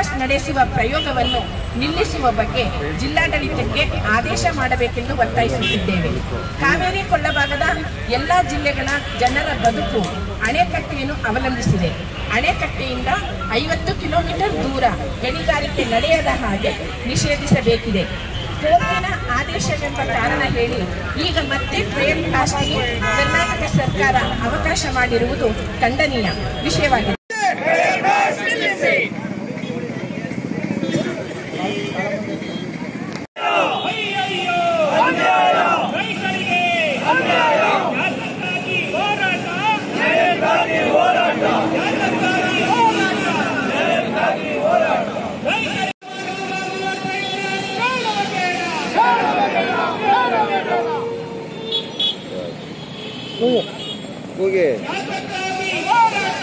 ಬಾಯ್ಕಾಸ್ಟ್ ನಡೆಸುವ ಪ್ರಯೋಗವನ್ನು ನಿಲ್ಲಿಸುವ ಬಗ್ಗೆ ಜಿಲ್ಲಾಡಳಿತಕ್ಕೆ ಆದೇಶ ಮಾಡಬೇಕೆಂದು ಒತ್ತಾಯಿಸುತ್ತಿದ್ದೇವೆ ಕಾವೇರಿ ಕೊಳ್ಳಭಾಗದ ಎಲ್ಲ ಜಿಲ್ಲೆಗಳ ಜನರ ಬದುಕು ಅಣೆಕಟ್ಟೆಯನ್ನು ಅವಲಂಬಿಸಿದೆ ಅಣೆಕಟ್ಟೆಯಿಂದ ಐವತ್ತು ಕಿಲೋಮೀಟರ್ ದೂರ ಗಣಿಗಾರಿಕೆ ನಡೆಯದ ಹಾಗೆ ನಿಷೇಧಿಸಬೇಕಿದೆ ಕೋರ್ಟಿನ ಆದೇಶವೆಂಬ ಕಾರಣ ಹೇಳಿ ಈಗ ಮತ್ತೆ ಟ್ರೇಡ್ ಕಾಸ್ಟ್ಗೆ ಕರ್ನಾಟಕ ಸರ್ಕಾರ ಅವಕಾಶ ಮಾಡಿರುವುದು ಖಂಡನೀಯ ವಿಷಯವಾಗಿದೆ ಅಯ್ಯಯ್ಯೋ ರೈತರಿಗೆ ಯಾತಕ್ಕಾಗಿ ಹೋರಾಟ ಯಾತಕ್ಕಾಗಿ ಹೋರಾಟ ರೈತರಿಗೆ ಹೋಗಿ ಯಾತಕ್ಕಾಗಿ ಹೋರಾಟ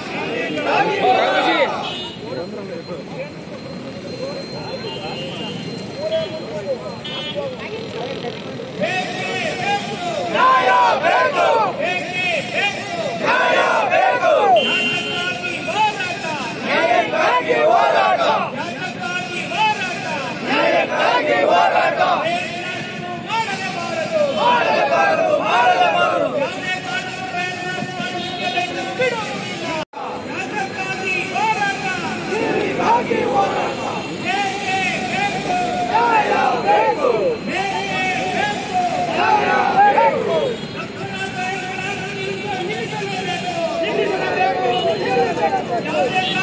ಯಾತಕ್ಕಾಗಿ ಹೋರಾಟ ಯಾತಕ್ಕಾಗಿ ಹೋರಾಟ ಪ್ರಯತ್ನವನ್ನು ಮಾಡಲೇಬಾರದು ಯಾವುದೇ ಕಾನೂನು ಪ್ರಯತ್ನ ಮಾಡಲಿಕ್ಕೆ ಬಿಡುವುದಿಲ್ಲ ಯಾತಕ್ಕಾಗಿ ಹೋರಾಟ ಬೇಕೇ ಬೇಕು ಬೇಕೇ ಬೇಕು ನಿಲ್ಲಿಸಲೇಬೇಕು ಯಾವುದೇ